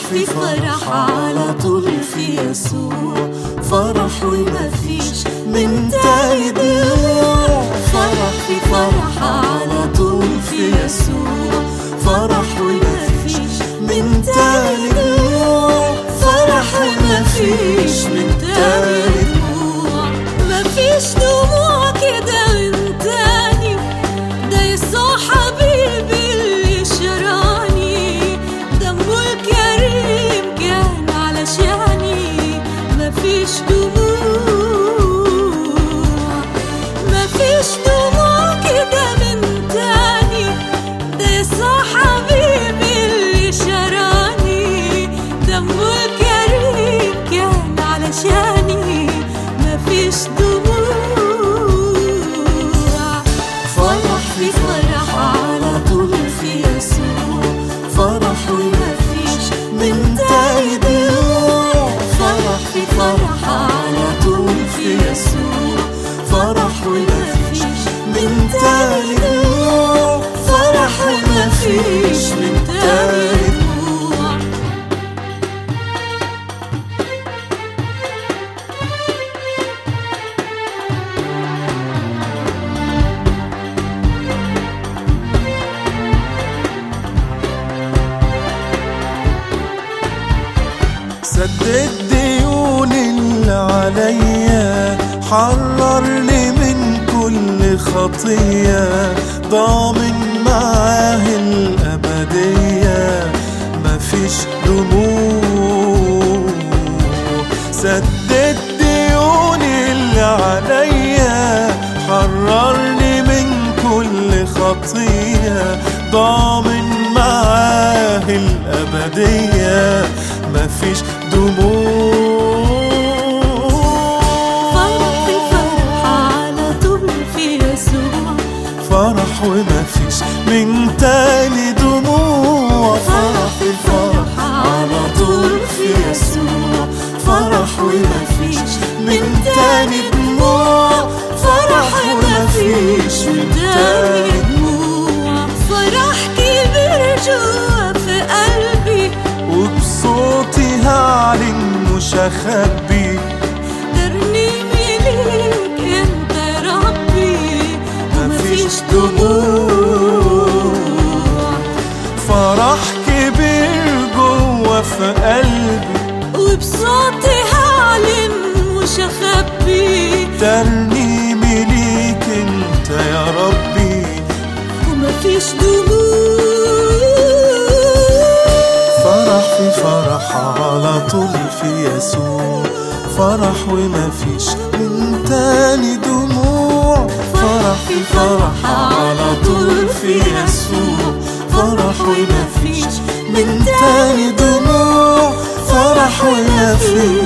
في فرح على طول في يسوع فرح وما فيش من تاني دموع فرح في فرح على طول في يسوع فرح وما فيش من تاني دموع فرح وما فيش من تاني دموع مفيش دموع كده من تاني ده يسوع حبيبي اللي شراني دمه الكريم كان علشاني مفيش دموع مفيش دموع كده من تاني ده يسوع حبيبي اللي شراني دمه الكريم كان علشاني مفيش دموع فرح في فرح على طول في يسوع فرح وما فيش من تاني دموع فرح في فرح على طول في يسوع فرح وما فيش من تاني دموع فرح وما فيش من تاني دموع سدد ديون اللي عليا حررني من كل خطية ضامن معاه الأبدية مفيش دموع سدد ديون اللي عليا حررني من كل خطية ضامن معاه الأبدية مفيش دموع فرح في فرح على طول في يسوع فرح ومفيش من تاني دموع فرح في فرح على طول في يسوع فرح وما فيش من تاني دموع فرح وما فيش من تاني دموع فرح كبير جوا في قلبي وبصوتي هعلن مش هخبي ترنيمي ليك انت يا ربي مفيش دموع فرح كبير جوا في قلبي وبصوتي هعلن مش هخبي ترنيمي ليك انت يا ربي ومفيش دموع فرح في فرح على طول في يسوع فرح وما فيش من تاني دموع فرح في فرح على طول في يسوع فرح وما فيش من تاني دموع فرح وما فيش